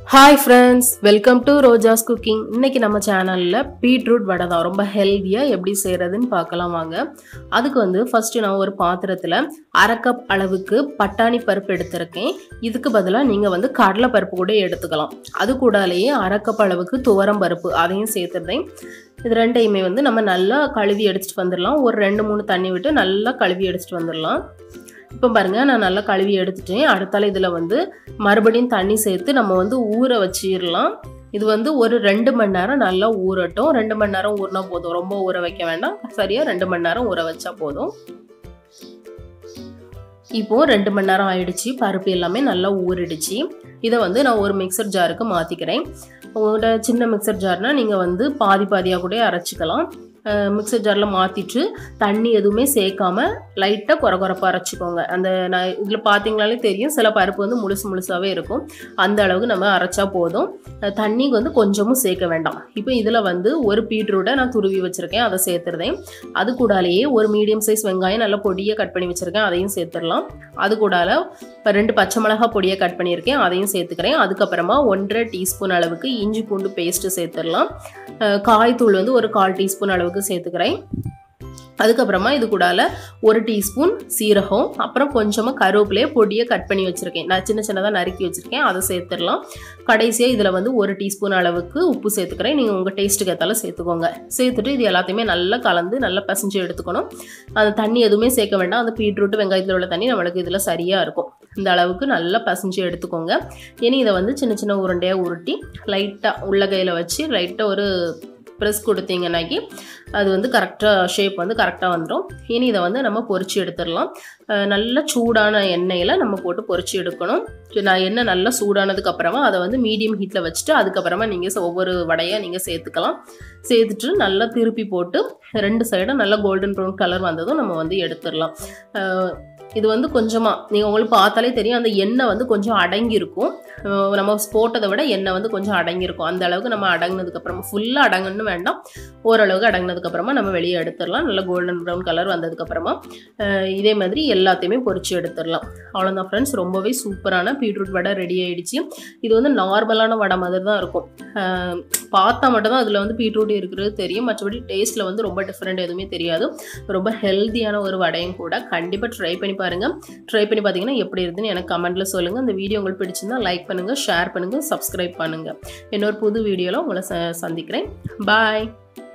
hi friends welcome to Roja's cooking இன்னைக்கு நம்ம சேனலில் பீட்ரூட் வடை தான் ரொம்ப ஹெல்த்தியாக எப்படி செய்கிறதுன்னு பார்க்கலாம் வாங்க அதுக்கு வந்து ஃபஸ்ட்டு நான் ஒரு பாத்திரத்தில் அரை கப் அளவுக்கு பட்டாணி பருப்பு எடுத்திருக்கேன் இதுக்கு பதிலாக நீங்கள் வந்து கடலை பருப்பு கூட எடுத்துக்கலாம் அது கூடாலேயே அரை கப் அளவுக்கு துவரம் பருப்பு அதையும் சேர்த்துருந்தேன் இது ரெண்டையுமே வந்து நம்ம நல்லா கழுவி எடுத்துகிட்டு வந்துடலாம் ஒரு ரெண்டு மூணு தண்ணி விட்டு நல்லா கழுவி எடுத்துகிட்டு வந்துடலாம் இப்போ பாருங்கள் நான் நல்லா கழுவி எடுத்துட்டேன் அடுத்தால இதில் வந்து மறுபடியும் தண்ணி சேர்த்து நம்ம வந்து ஊற வச்சிடலாம் இது வந்து ஒரு ரெண்டு மணி நேரம் நல்லா ஊறட்டும் ரெண்டு மணி நேரம் ஊறினா போதும் ரொம்ப ஊற வைக்க வேண்டாம் சரியாக ரெண்டு மணி நேரம் ஊற வச்சா போதும் இப்போ ரெண்டு மணி நேரம் ஆயிடுச்சு பருப்பு எல்லாமே நல்லா ஊறிடுச்சு இதை வந்து நான் ஒரு மிக்சர் ஜாருக்கு மாற்றிக்கிறேன் உங்களோட சின்ன மிக்சர் ஜார்னால் நீங்கள் வந்து பாதி பாதியாக கூட அரைச்சிக்கலாம் மிக்சர் ஜாரில் மாற்றிட்டு தண்ணி எதுவுமே சேர்க்காம லைட்டாக குறை குறைப்பாக அரைச்சிக்கோங்க அந்த நான் இதில் பார்த்தீங்களாலே தெரியும் சில பருப்பு வந்து முழுசு முழுசாகவே இருக்கும் அந்த அளவுக்கு நம்ம அரைச்சா போதும் தண்ணி வந்து கொஞ்சமும் சேர்க்க வேண்டாம் இப்போ இதில் வந்து ஒரு பீட்ரூட்டை நான் துருவி வச்சுருக்கேன் அதை சேர்த்துருந்தேன் அது கூடாலேயே ஒரு மீடியம் சைஸ் வெங்காயம் நல்லா பொடியை கட் பண்ணி வச்சுருக்கேன் அதையும் சேர்த்துடலாம் அது கூடால இப்போ ரெண்டு பச்சை மிளகா பொடியை கட் பண்ணியிருக்கேன் அதையும் சேர்த்துக்கிறேன் அதுக்கப்புறமா ஒன்றரை டீஸ்பூன் அளவுக்கு இஞ்சி பூண்டு பேஸ்ட்டு சேர்த்துடலாம் காய்த்தூள் வந்து ஒரு கால் டீஸ்பூன் அளவுக்கு சேர்த்துக்கிறேன் அதுக்கப்புறமா இது கூடால ஒரு டீஸ்பூன் சீரகம் அப்புறம் கொஞ்சமாக கருவேப்பிலையே பொடியை கட் பண்ணி வச்சுருக்கேன் நான் சின்ன சின்னதாக நறுக்கி வச்சுருக்கேன் அதை சேர்த்துடலாம் கடைசியாக இதில் வந்து ஒரு டீஸ்பூன் அளவுக்கு உப்பு சேர்த்துக்கிறேன் நீங்கள் உங்கள் டேஸ்ட்டுக்கு ஏற்றாலும் சேர்த்துக்கோங்க சேர்த்துட்டு இது எல்லாத்தையுமே நல்லா கலந்து நல்லா பசஞ்சு எடுத்துக்கணும் அந்த தண்ணி எதுவுமே சேர்க்க வேண்டாம் அந்த பீட்ரூட் வெங்காயத்தில் உள்ள தண்ணி நம்மளுக்கு இதில் சரியாக இருக்கும் இந்த அளவுக்கு நல்லா பசஞ்சு எடுத்துக்கோங்க இனி இதை வந்து சின்ன சின்ன உருண்டையாக உருட்டி லைட்டாக உள்ள கையில் வச்சு லைட்டாக ஒரு ப்ரெஸ் கொடுத்தீங்கன்னாக்கி அது வந்து கரெக்டாக ஷேப் வந்து கரெக்டாக வந்துடும் இனி இதை வந்து நம்ம பொரிச்சு எடுத்துடலாம் நல்ல சூடான எண்ணெயில் நம்ம போட்டு பொரிச்சு எடுக்கணும் நான் எண்ணெய் நல்லா சூடானதுக்கு அப்புறமா அதை வந்து மீடியம் ஹீட்டில் வச்சுட்டு அதுக்கப்புறமா நீங்கள் ஒவ்வொரு வடையாக நீங்கள் சேர்த்துக்கலாம் சேர்த்துட்டு நல்லா திருப்பி போட்டு ரெண்டு சைடும் நல்லா கோல்டன் ப்ரௌன் கலர் வந்ததும் நம்ம வந்து எடுத்துடலாம் இது வந்து கொஞ்சமாக நீங்கள் உங்களுக்கு பார்த்தாலே தெரியும் அந்த எண்ணெய் வந்து கொஞ்சம் அடங்கியிருக்கும் நம்ம போட்டதை விட எண்ணெய் வந்து கொஞ்சம் அடங்கியிருக்கும் அந்த அளவுக்கு நம்ம அடங்கினதுக்கப்புறமா ஃபுல்லாக அடங்கணும்னு வேண்டாம் ஓரளவுக்கு அடங்கினதுக்கப்புறமா நம்ம வெளியே எடுத்துடலாம் நல்லா கோல்டன் ப்ரௌன் கலர் வந்ததுக்கப்புறமா இதே மாதிரி எல்லாத்தையுமே பொரிச்சு எடுத்துடலாம் அவ்வளோதான் ஃப்ரெண்ட்ஸ் ரொம்பவே சூப்பரான பீட்ரூட் வடை ரெடி ஆகிடுச்சு இது வந்து நார்மலான வடை மாதிரி தான் இருக்கும் பார்த்தா மட்டும் தான் அதில் வந்து பீட்ரூட் இருக்கிறது தெரியும் மற்றபடி டேஸ்ட்டில் வந்து ரொம்ப டிஃப்ரெண்ட் எதுவுமே தெரியாது ரொம்ப ஹெல்த்தியான ஒரு வடையும் கூட கண்டிப்பாக ட்ரை பண்ணி பாருங்கள் ட்ரை பண்ணி பார்த்தீங்கன்னா எப்படி இருக்குதுன்னு எனக்கு கமெண்ட்டில் சொல்லுங்கள் இந்த வீடியோ உங்களுக்கு பிடிச்சிருந்தா லைக் பண்ணுங்கள் ஷேர் பண்ணுங்கள் சப்ஸ்கிரைப் பண்ணுங்கள் இன்னொரு புது வீடியோவில் உங்களை சந்திக்கிறேன் பாய்